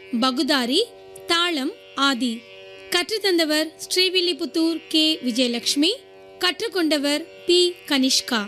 பகுதாரி தாளம் ஆதி கற்றுத்தந்தவர் ஸ்ரீவில்லிபுத்தூர் கே விஜயலட்சுமி கற்றுக்கொண்டவர் பி கனிஷ்கா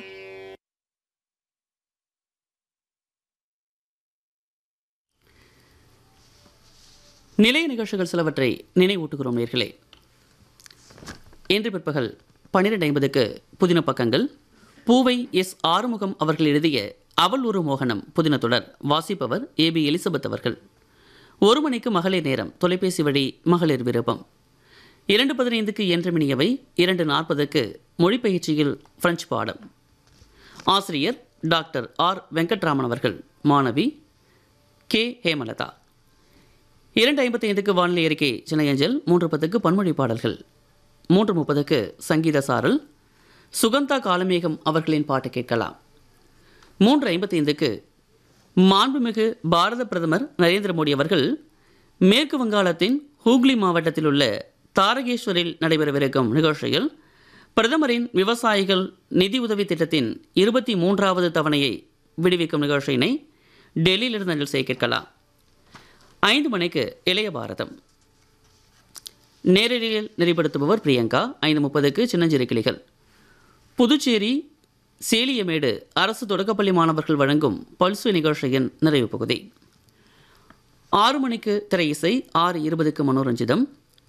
நிலைய நிகழ்ச்சிகள் சிலவற்றை நினைவூட்டுகிறோம் நேர்களே இன்று பிற்பகல் பன்னிரெண்டு ஐம்பதுக்கு புதின பக்கங்கள் பூவை எஸ் ஆறுமுகம் அவர்கள் எழுதிய அவள் ஒரு மோகனம் புதின தொடர் வாசிப்பவர் ஏ பி எலிசபெத் அவர்கள் ஒரு மணிக்கு மகளிர் நேரம் தொலைபேசி வழி மகளிர் விருப்பம் இரண்டு பதினைந்துக்கு என்ற மணியவை இரண்டு நாற்பதுக்கு மொழிப்பயிற்சியில் பிரெஞ்சு பாடம் ஆசிரியர் டாக்டர் ஆர் வெங்கட்ராமன் அவர்கள் மாணவி கே ஹேமலதா இரண்டு ஐம்பத்தி ஐந்துக்கு வானிலை அறிக்கை சின்னையஞ்சல் மூன்று பத்துக்கு பன்மொழி பாடல்கள் மூன்று முப்பதுக்கு சங்கீத சாரல் சுகந்தா காலமேகம் அவர்களின் பாட்டு கேட்கலாம் மூன்று ஐம்பத்தி ஐந்துக்கு மாண்புமிகு பாரத பிரதமர் நரேந்திர மோடி அவர்கள் மேற்கு வங்காளத்தின் ஹூக்ளி மாவட்டத்தில் உள்ள தாரகேஸ்வரில் நடைபெறவிருக்கும் நிகழ்ச்சியில் பிரதமரின் விவசாயிகள் நிதி உதவி திட்டத்தின் இருபத்தி மூன்றாவது தவணையை விடுவிக்கும் நிகழ்ச்சியினை டெல்லியிலிருந்து நிகழ்ச்சியை கேட்கலாம் ஐந்து மணிக்கு இளைய பாரதம் நேரடியில் நெறிப்படுத்துபவர் பிரியங்கா ஐந்து முப்பதுக்கு சின்னஞ்சிறு கிளிகள் புதுச்சேரி சேலியமேடு அரசு தொடக்கப்பள்ளி மாணவர்கள் வழங்கும் பல்சு நிகழ்ச்சியின் நிறைவு பகுதி ஆறு மணிக்கு திரை இசை ஆறு இருபதுக்கு மனோரஞ்சிதம்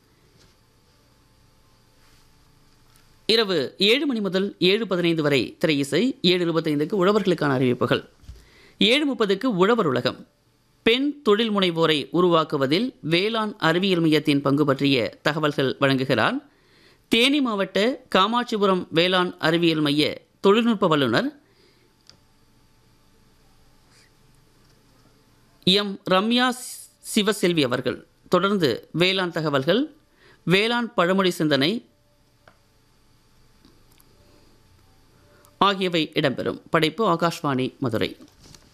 இரவு ஏழு மணி முதல் ஏழு பதினைந்து வரை திரை இசை ஏழு இருபத்தைந்துக்கு உழவர்களுக்கான அறிவிப்புகள் ஏழு முப்பதுக்கு உழவர் உலகம் பெண் தொழில் முனைவோரை உருவாக்குவதில் வேளாண் அறிவியல் மையத்தின் பங்கு பற்றிய தகவல்கள் வழங்குகிறார் தேனி மாவட்ட காமாட்சிபுரம் வேளாண் அறிவியல் மைய தொழில்நுட்ப வல்லுநர் எம் ரம்யா சிவசெல்வி அவர்கள் தொடர்ந்து வேளாண் தகவல்கள் வேளாண் பழமொழி சிந்தனை ஆகியவை இடம்பெறும் படைப்பு ஆகாஷ்வாணி மதுரை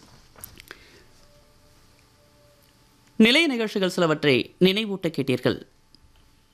நிலைய நிகழ்ச்சிகள் சிலவற்றை நினைவூட்ட கேட்டீர்கள்